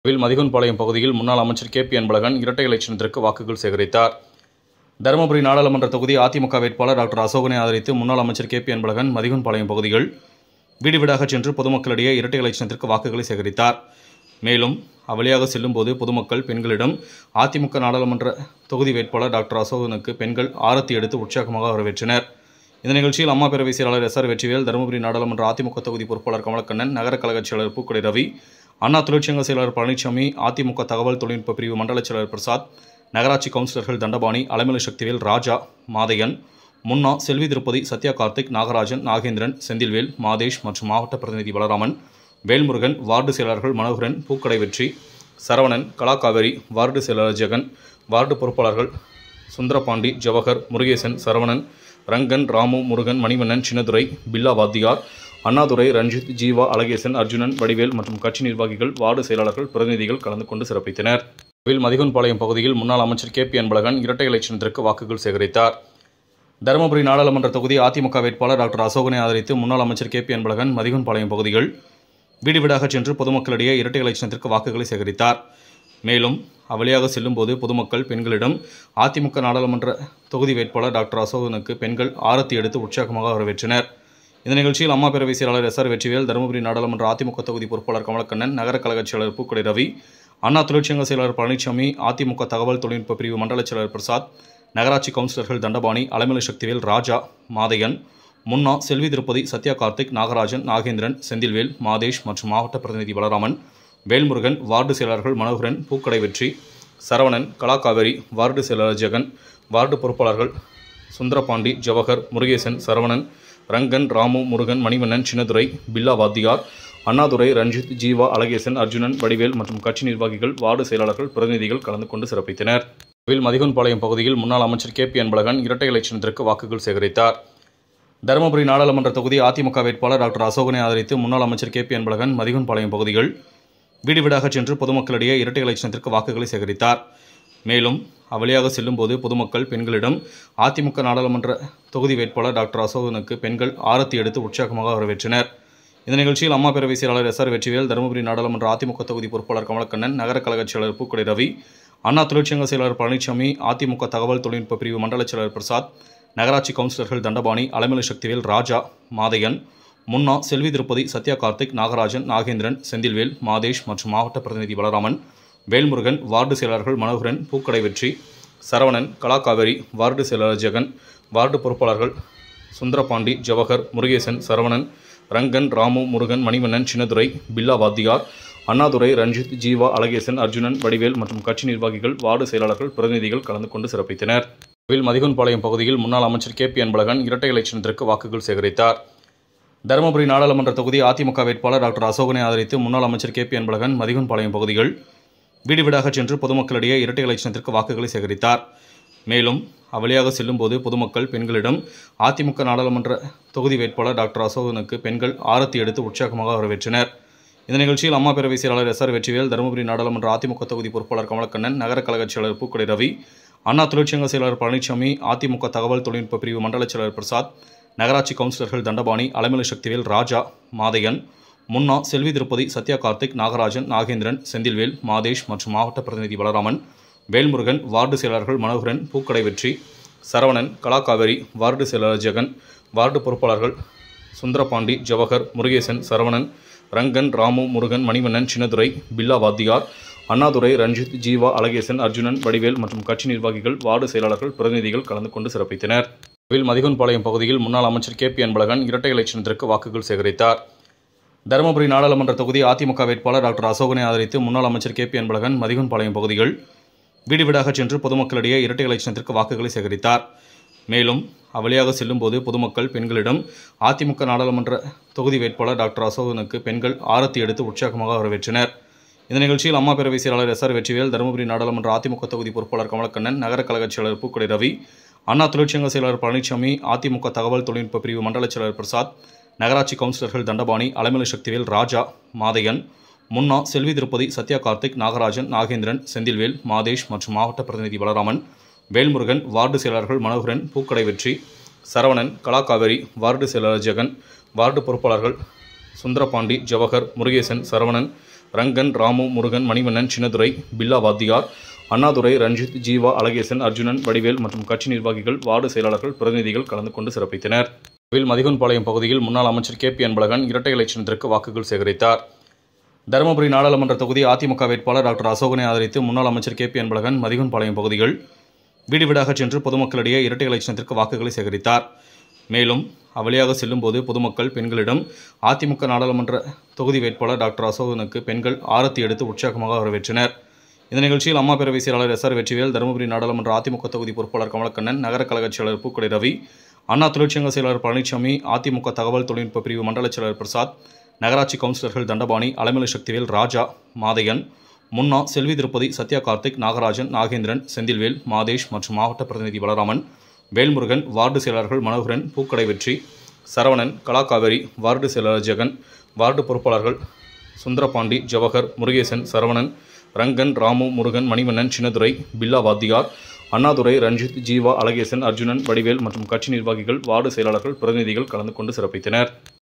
will மதிகொன்பாளையம் பகுதியில் முன்னாள் அமைச்சர் கே பி அன்பழகன் இரட்டை இலை சின்னத்திற்கு வாக்குகள் சேகரித்தார் தருமபுரி நாடாளுமன்ற தொகுதி அதிமுக வேட்பாளர் டாக்டர் அசோகனை ஆதரித்து முன்னாள் அமைச்சர் கே பி அன்பழகன் மதிகொன்பாளையம் பகுதிகள் வீடு வீடாக சென்று பொதுமக்களிடையே இரட்டை இலை சின்னத்திற்கு வாக்குகளை சேகரித்தார் மேலும் அவ்வழியாக செல்லும்போது பொதுமக்கள் பெண்களிடம் அதிமுக நாடாளுமன்ற தொகுதி வேட்பாளர் டாக்டர் அசோகனுக்கு பெண்கள் ஆரத்தி எடுத்து உற்சாகமாக வரவேற்றனர் இந்த நிகழ்ச்சியில் அம்மா பேரவை செயலாளர் எஸ் ஆர் வெற்றிவேல் தருமபுரி நாடாளுமன்ற அதிமுக தொகுதி பொறுப்பாளர் கமலக்கண்ணன் நகர கழகச் செயலாளர் பூக்கொடை ரவி அண்ணா தொழிற்சங்க செயலாளர் பழனிசாமி அதிமுக தகவல் தொழில்நுட்ப பிரிவு மண்டல செயலாளர் பிரசாத் நகராட்சி கவுன்சிலர்கள் தண்டபாணி அலமேலு சக்திவேல் ராஜா மாதையன் முன்னா செல்வி திருப்பதி சத்யா கார்த்திக் நாகராஜன் நாகேந்திரன் செந்தில்வேல் மாதேஷ் மற்றும் மாவட்ட பிரதிநிதி பலராமன் வேல்முருகன் வார்டு செயலாளர்கள் மனோகரன் பூக்கடை வெற்றி சரவணன் கலாகாவேரி வார்டு செயலாளர் ஜெகன் வார்டு பொறுப்பாளர்கள் சுந்தரபாண்டி ஜவஹர் முருகேசன் சரவணன் ரங்கன் ராமு முருகன் மணிவண்ணன் சின்னதுரை பில்லா வாத்தியார் அண்ணாதுரை ரஞ்சித் ஜீவா அழகேசன் அர்ஜுனன் வடிவேல் மற்றும் கட்சி நிர்வாகிகள் வார்டு செயலாளர்கள் பிரதிநிதிகள் கலந்து கொண்டு சிறப்பித்தனர் வில் மதிகொன்பாளையம் பகுதியில் முன்னாள் அமைச்சர் கே பி அன்பழகன் இரட்டை இலை சின்னத்திற்கு வாக்குகள் சேகரித்தார் தருமபுரி நாடாளுமன்ற தொகுதி அதிமுக வேட்பாளர் டாக்டர் அசோகனை ஆதரித்து முன்னாள் அமைச்சர் கே பி அன்பழகன் மதிகொன்பாளையம் பகுதிகள் வீடு வீடாக சென்று பொதுமக்களிடையே இரட்டை இலை சின்னத்திற்கு வாக்குகளை சேகரித்தார் மேலும் அவ்வழியாக செல்லும்போது பொதுமக்கள் பெண்களிடம் அதிமுக நாடாளுமன்ற தொகுதி வேட்பாளர் டாக்டர் அசோகனுக்கு பெண்கள் ஆரத்தி எடுத்து உற்சாகமாக வரவேற்றனர் இந்த நிகழ்ச்சியில் அம்மா பேரவை செயலாளர் எஸ் ஆர் வெற்றிவேல் தருமபுரி நாடாளுமன்ற அதிமுக தொகுதி பொறுப்பாளர் கமலக்கண்ணன் நகர கழகச் செயலாளர் பூக்கொடை ரவி அண்ணா தொழிற்சங்க செயலாளர் பழனிசாமி அதிமுக தகவல் தொழில்நுட்ப பிரிவு மண்டல செயலாளர் பிரசாத் நகராட்சி கவுன்சிலர்கள் தண்டபாணி அலமேலு சக்திவேல் ராஜா மாதையன் முன்னா செல்வி திருப்பதி சத்யா கார்த்திக் நாகராஜன் நாகேந்திரன் செந்தில்வேல் மாதேஷ் மற்றும் மாவட்ட பிரதிநிதி பலராமன் வேல்முருகன் வார்டு செயலாளர்கள் மனோகரன் பூக்கடை வெற்றி சரவணன் கலாகாவேரி வார்டு செயலாளர் ஜெகன் வார்டு பொறுப்பாளர்கள் சுந்தரபாண்டி ஜவஹர் முருகேசன் சரவணன் ரங்கன் ராமு முருகன் மணிவண்ணன் சின்னதுரை பில்லா வாத்தியார் அண்ணாதுரை ரஞ்சித் ஜீவா அழகேசன் அர்ஜுனன் வடிவேல் மற்றும் கட்சி நிர்வாகிகள் வார்டு செயலாளர்கள் பிரதிநிதிகள் கலந்து கொண்டு சிறப்பித்தனர் வில் மதிகொன்பாளையம் பகுதியில் முன்னாள் அமைச்சர் கே பி அன்பழகன் இரட்டை இலை சின்னத்திற்கு வாக்குகள் சேகரித்தார் தருமபுரி நாடாளுமன்ற தொகுதி அதிமுக வேட்பாளர் டாக்டர் அசோகனை ஆதரித்து முன்னாள் அமைச்சர் கே பி அன்பழகன் மதிகொன்பாளையம் பகுதிகள் வீடு வீடாக சென்று பொதுமக்களிடையே இரட்டை இலை சின்னத்திற்கு வாக்குகளை சேகரித்தார் மேலும் அவ்வழியாக செல்லும்போது பொதுமக்கள் பெண்களிடம் அதிமுக நாடாளுமன்ற தொகுதி வேட்பாளர் டாக்டர் அசோகனுக்கு பெண்கள் ஆரத்தி எடுத்து உற்சாகமாக வரவேற்றனர் இந்த நிகழ்ச்சியில் அம்மா பேரவை செயலாளர் எஸ் ஆர் வெற்றிவேல் தருமபுரி நாடாளுமன்ற அதிமுக தொகுதி பொறுப்பாளர் கமலக்கண்ணன் நகர கழகச் செயலாளர் பூக்கொடை ரவி அண்ணா தொழிற்சங்க செயலாளர் பழனிசாமி அதிமுக தகவல் தொழில்நுட்ப பிரிவு மண்டல செயலாளர் பிரசாத் நகராட்சி கவுன்சிலர்கள் தண்டபாணி அலமேலு சக்திவேல் ராஜா மாதையன் முன்னா செல்வி திருப்பதி சத்யா கார்த்திக் நாகராஜன் நாகேந்திரன் செந்தில்வேல் மாதேஷ் மற்றும் மாவட்ட பிரதிநிதி பலராமன் வேல்முருகன் வார்டு செயலாளர்கள் மனோகரன் பூக்கடை வெற்றி சரவணன் கலாகாவேரி வார்டு செயலாளர் ஜெகன் வார்டு பொறுப்பாளர்கள் சுந்தரபாண்டி ஜவஹர் முருகேசன் சரவணன் ரங்கன் ராமு முருகன் மணிவண்ணன் சின்னதுரை பில்லா வாத்தியார் அண்ணாதுரை ரஞ்சித் ஜீவா அழகேசன் அர்ஜுனன் வடிவேல் மற்றும் கட்சி நிர்வாகிகள் வார்டு செயலாளர்கள் பிரதிநிதிகள் கலந்து கொண்டு சிறப்பித்தனர் வில் மதிகொன்பாளையம் பகுதியில் முன்னாள் அமைச்சர் கே பி அன்பழகன் இரட்டை இலை சின்னத்திற்கு வாக்குகள் சேகரித்தார் தருமபுரி நாடாளுமன்ற தொகுதி அதிமுக வேட்பாளர் டாக்டர் அசோகனை ஆதரித்து முன்னாள் அமைச்சர் கே பி அன்பழகன் மதிகொன்பாளையம் பகுதிகள் வீடு வீடாக சென்று பொதுமக்களிடையே இரட்டை இலை சின்னத்திற்கு வாக்குகளை சேகரித்தார் மேலும் அவ்வழியாக செல்லும்போது பொதுமக்கள் பெண்களிடம் அதிமுக நாடாளுமன்ற தொகுதி வேட்பாளர் டாக்டர் அசோகனுக்கு பெண்கள் ஆரத்தி எடுத்து உற்சாகமாக வரவேற்றனர் இந்த நிகழ்ச்சியில் அம்மா பேரவை செயலாளர் எஸ் ஆர் வெற்றிவேல் தருமபுரி நாடாளுமன்ற அதிமுக தொகுதி பொறுப்பாளர் கமலக்கண்ணன் நகர கழகச் செயலாளர் பூக்கொடை ரவி அண்ணா தொழிற்சங்க செயலாளர் பழனிசாமி அதிமுக தகவல் தொழில்நுட்ப பிரிவு மண்டல செயலாளர் பிரசாத் நகராட்சி கவுன்சிலர்கள் தண்டபாணி அலமேலு சக்திவேல் ராஜா மாதையன் முன்னா செல்வி திருப்பதி சத்யா கார்த்திக் நாகராஜன் நாகேந்திரன் செந்தில்வேல் மாதேஷ் மற்றும் மாவட்ட பிரதிநிதி பலராமன் வேல்முருகன் வார்டு செயலாளர்கள் மனோகரன் பூக்கடை வெற்றி சரவணன் கலாகாவேரி வார்டு செயலாளர் ஜெகன் வார்டு பொறுப்பாளர்கள் சுந்தரபாண்டி ஜவஹர் முருகேசன் சரவணன் ரங்கன் ராமு முருகன் மணிவண்ணன் சின்னதுரை பில்லா வாத்தியார் அண்ணாதுரை ரஞ்சித் ஜீவா அழகேசன் அர்ஜுனன் வடிவேல் மற்றும் கட்சி நிர்வாகிகள் வார்டு செயலாளர்கள் பிரதிநிதிகள் கலந்து கொண்டு சிறப்பித்தனர் வில் மதிகொன்பாளையம் பகுதியில் முன்னாள் அமைச்சர் கே பி அன்பழகன் இரட்டை இலை சின்னத்திற்கு வாக்குகள் சேகரித்தார் தருமபுரி நாடாளுமன்ற தொகுதி அதிமுக வேட்பாளர் டாக்டர் அசோகனை ஆதரித்து முன்னாள் அமைச்சர் கே பி அன்பழகன் மதிகொன்பாளையம் பகுதிகள் வீடு வீடாக சென்று பொதுமக்களிடையே இரட்டை இலை சின்னத்திற்கு வாக்குகளை சேகரித்தார் மேலும் அவ்வழியாக செல்லும்போது பொதுமக்கள் பெண்களிடம் அதிமுக நாடாளுமன்ற தொகுதி வேட்பாளர் டாக்டர் அசோகனுக்கு பெண்கள் ஆரத்தி எடுத்து உற்சாகமாக வரவேற்றனர் இந்த நிகழ்ச்சியில் அம்மா பேரவை செயலாளர் எஸ் ஆர் வெற்றிவேல் தருமபுரி நாடாளுமன்ற அதிமுக தொகுதி பொறுப்பாளர் கமலக்கண்ணன் நகர கழகச் செயலாளர் பூக்கொடை ரவி அண்ணா தொழிற்சங்க செயலாளர் பழனிசாமி அதிமுக தகவல் தொழில்நுட்ப பிரிவு மண்டல செயலாளர் பிரசாத் நகராட்சி கவுன்சிலர்கள் தண்டபாணி அலமேலு சக்திவேல் ராஜா மாதையன் முன்னா செல்வி திருப்பதி சத்யா கார்த்திக் நாகராஜன் நாகேந்திரன் செந்தில்வேல் மாதேஷ் மற்றும் மாவட்ட பிரதிநிதி பலராமன் வேல்முருகன் வார்டு செயலாளர்கள் மனோகரன் பூக்கடை வெற்றி சரவணன் கலாகாவேரி வார்டு செயலாளர் ஜெகன் வார்டு பொறுப்பாளர்கள் சுந்தரபாண்டி ஜவஹர் முருகேசன் சரவணன் ரங்கன் ராமு முருகன் மணிவண்ணன் சின்னதுரை பில்லா வாத்தியார் அண்ணாதுரை ரஞ்சித் ஜீவா அழகேசன் அர்ஜுனன் வடிவேல் மற்றும் கட்சி நிர்வாகிகள் வார்டு செயலாளர்கள் பிரதிநிதிகள் கலந்து கொண்டு சிறப்பித்தனர் வில் மதிகொன்பாளையம் பகுதியில் முன்னாள் அமைச்சர் கே பி அன்பழகன் இரட்டை இலட்சணத்திற்கு வாக்குகள் சேகரித்தார் தருமபுரி நாடாளுமன்ற தொகுதி அதிமுக வேட்பாளர் டாக்டர் அசோகனை ஆதரித்து முன்னாள் அமைச்சர் கே பி அன்பழகன் மதிகொன்பாளையம் பகுதிகள் வீடு வீடாக சென்று பொதுமக்களிடையே இரட்டை இலட்சணத்திற்கு வாக்குகளை சேகரித்தார் மேலும் அவ்வழியாக செல்லும்போது பொதுமக்கள் பெண்களிடம் அதிமுக நாடாளுமன்ற தொகுதி வேட்பாளர் டாக்டர் அசோகனுக்கு பெண்கள் ஆரத்தி எடுத்து உற்சாகமாக வரவேற்றனர் இந்த நிகழ்ச்சியில் அம்மா பேரவை செயலாளர் எஸ் ஆர் வெற்றிவேல் தருமபுரி நாடாளுமன்ற அதிமுக தொகுதி பொறுப்பாளர் கமலக்கண்ணன் நகர கழக செயலாளர் பூக்கடை ரவி அண்ணா தொழிற்சங்க செயலாளர் பழனிசாமி அதிமுக தகவல் தொழில்நுட்ப பிரிவு மண்டல செயலாளர் பிரசாத் நகராட்சி கவுன்சிலர்கள் தண்டபாணி அலமேலு சக்திவேல் ராஜா மாதையன் முன்னா செல்வி திருப்பதி சத்யா கார்த்திக் நாகராஜன் நாகேந்திரன் செந்தில்வேல் மாதேஷ் மற்றும் மாவட்ட பிரதிநிதி பலராமன் வேல்முருகன் வார்டு செயலாளர்கள் மனோகரன் பூக்கடை வெற்றி சரவணன் கலாகாவேரி வார்டு செயலாளர் ஜெகன் வார்டு பொறுப்பாளர்கள் சுந்தரபாண்டி ஜவஹர் முருகேசன் சரவணன் ரங்கன் ராமு முருகன் மணிவண்ணன் சின்னதுரை பில்லா வாத்தியார் அண்ணாதுரை ரஞ்சித் ஜீவா அழகேசன் அர்ஜுனன் வடிவேல் மற்றும் கட்சி நிர்வாகிகள் வார்டு செயலாளர்கள் பிரதிநிதிகள் கலந்து கொண்டு சிறப்பித்தனர்